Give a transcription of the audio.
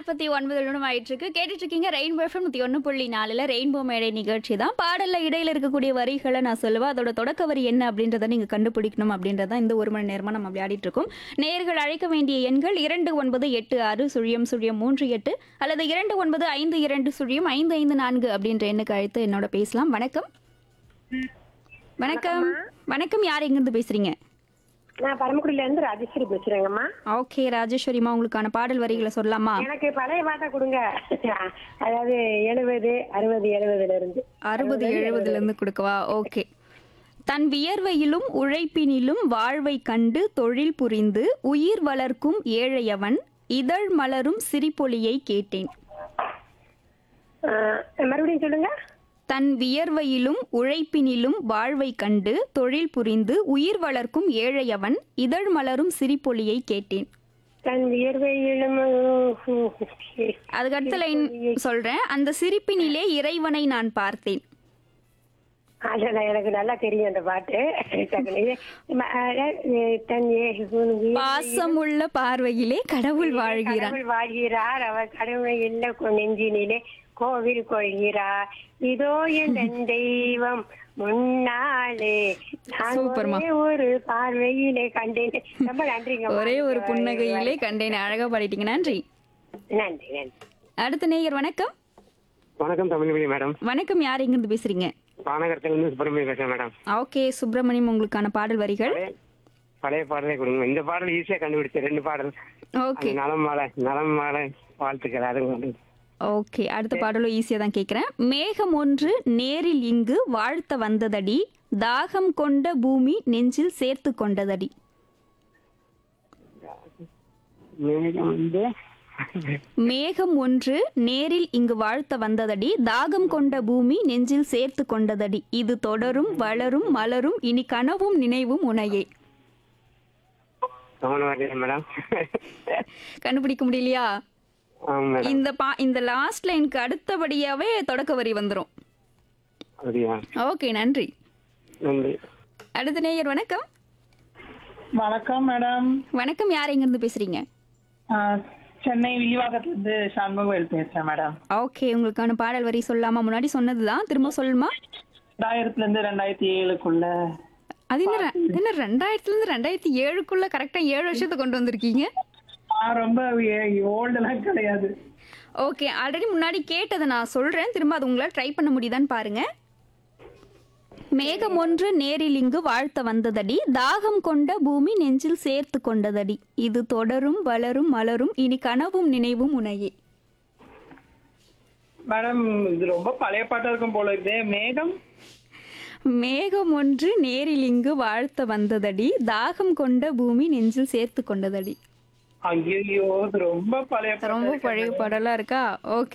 நாற்பத்தி ஒன்பது நிமிடம் ஆயிட்டு இருக்கு கேட்டுட்டு இருக்கீங்க ரெயின்போ எஃப்எம் நூத்தி ஒன்று புள்ளி நாலுல ரெயின்போ மேடை நிகழ்ச்சி தான் பாடல்ல இடையில இருக்கக்கூடிய வரிகளை நான் சொல்லுவேன் அதோட தொடக்க வரி என்ன அப்படின்றத நீங்க கண்டுபிடிக்கணும் அப்படின்றத இந்த ஒரு மணி நேரமா நம்ம விளையாடிட்டு இருக்கோம் நேர்கள் அழைக்க வேண்டிய எண்கள் இரண்டு ஒன்பது எட்டு ஆறு சுழியம் சுழியம் மூன்று எட்டு அல்லது இரண்டு ஒன்பது ஐந்து இரண்டு சுழியம் ஐந்து ஐந்து நான்கு அப்படின்ற எண்ணுக்கு அழைத்து என்னோட பேசலாம் வணக்கம் வணக்கம் வணக்கம் யார் எங்கிருந்து பேசுறீங்க நான் பரமக்குடியில இருந்து ராஜேஸ்வரி பேசுறேங்கம்மா ஓகே ராஜேஸ்வரிமா உங்களுக்கான பாடல் வரிகளை சொல்லலாமா எனக்கு பழைய பாட்டை கொடுங்க அதாவது எழுபது அறுபது எழுபதுல இருந்து அறுபது எழுபதுல இருந்து கொடுக்கவா ஓகே தன் வியர்வையிலும் உழைப்பினிலும் வாழ்வை கண்டு தொழில் புரிந்து உயிர் வளர்க்கும் ஏழையவன் இதழ் மலரும் சிரிப்பொலியை கேட்டேன் ஆஹ், மறுபடியும் சொல்லுங்க தன் வியர்வையிலும் உழைப்பினிலும் வாழ்வை கண்டு தொழில் புரிந்து உயிர் வளர்க்கும் ஏழையவன் இதழ் மலரும் சிரிப்பொலியை கேட்டேன் தன் வியர்வையிலும் அதுக்கு அடுத்த லைன் சொல்றேன் அந்த சிரிப்பினிலே இறைவனை நான் பார்த்தேன் அதெல்லாம் எனக்கு நல்லா தெரியும் அந்த பாட்டு டக்குனு. ம, அஹ், தன் ஏ- பாசமுள்ள பார்வையிலே கடவுள் வாழ்கிறான் கடவுள் வாழ்கிறார் அவர் கடவுளை இல்ல கொ- நெஞ்சினிலே கோவில் கொள்கிறார் இதோ என் தெய்வம் முன்னாலே நான் சூப்பர்மா. ஒரே ஒரு பார்வையிலே கண்டேன் ரொம்ப நன்றிங்க ஒரே ஒரு புன்னகையிலே கண்டேன் அழகா பாடிட்டீங்க நன்றி நன்றி நன்றி அடுத்த நேயர் வணக்கம் வணக்கம் தமிழ்மொழி மேடம் வணக்கம் யார் எங்கிருந்து பேசுறீங்க பானகரத்துல இருந்து சுப்பிரமணியம் பேசுறேன் மேடம் ஓகே சுப்பிரமணியம் உங்களுக்கான பாடல் வரிகள் பழைய பழைய பாடலே கொடுங்க இந்த பாடல் ஈஸியா கண்டுபிடிச்சேன் ரெண்டு பாடல் ஓகே அது நலம் மாலை நலம் மாலை வாழ்த்துக்கள் அது வந்து ஓகே அடுத்த பாடலும் ஈஸியா தான் கேக்குறேன் மேகம் ஒன்று நேரில் இங்கு வாழ்த்த வந்ததடி தாகம் கொண்ட பூமி நெஞ்சில் சேர்த்து கொண்டதடி மேகம் வந்து மேகம் ஒன்று நேரில் இங்கு வாழ்த்த வந்ததடி தாகம் கொண்ட பூமி நெஞ்சில் சேர்த்து கொண்டதடி இது தொடரும் வளரும் மலரும் இனி கனவும் நினைவும் உனையே கவனம் வரல மேடம் கண்டுபிடிக்க முடியலையா ஆமா மேடம் இந்த பா இந்த லாஸ்ட் லைனுக்கு அடுத்தபடியாவே தொடக்க வரி வந்துரும் அப்படியா ஓகே நன்றி நன்றி அடுத்த நேயர் வணக்கம் வணக்கம் மேடம் வணக்கம் யார் எங்கிருந்து பேசுறீங்க ஆஹ் சென்னை வில்லிவாக்கத்துல இருந்து சண்முகவேல் பேசுறேன் மேடம் ஓகே உங்களுக்கான பாடல் வரி சொல்லாமா முன்னாடி சொன்னதுதான் திரும்ப சொல்லுமா ரெண்டாயிரத்துல இருந்து ரெண்டாயிரத்தி ஏழுக்குள்ள அது என்ன ரெ- என்ன ரெண்டாயிரத்துல இருந்து ரெண்டாயிரத்தி ஏழுக்குள்ள கரெக்டா ஏழு வருஷத்தை கொண்டு வந்திருக்கீங்க நான் ரொம்ப ஓல்டெல்லாம் கிடையாது ஓகே ஆல்ரெடி முன்னாடி கேட்டதை நான் சொல்றேன் திரும்ப அது உங்களால் ட்ரை பண்ண முடியுதான்னு பாருங்க மேகம் ஒன்று நேரில் இங்கு வாழ்த்த வந்ததடி தாகம் கொண்ட பூமி நெஞ்சில் சேர்த்து கொண்டதடி இது தொடரும் வளரும் மலரும் இனி கனவும் நினைவும் உனையே மேடம் இது ரொம்ப பழைய பாட்டா இருக்கும் போல இருக்கு மேகம் மேகம் ஒன்று நேரில் இங்கு வாழ்த்த வந்ததடி தாகம் கொண்ட பூமி நெஞ்சில் சேர்த்து கொண்டதடி ஐயோ இது ரொம்ப பழைய பாட்டா ரொம்ப இருக்கு. பழைய பாடலா இருக்கா ஓகே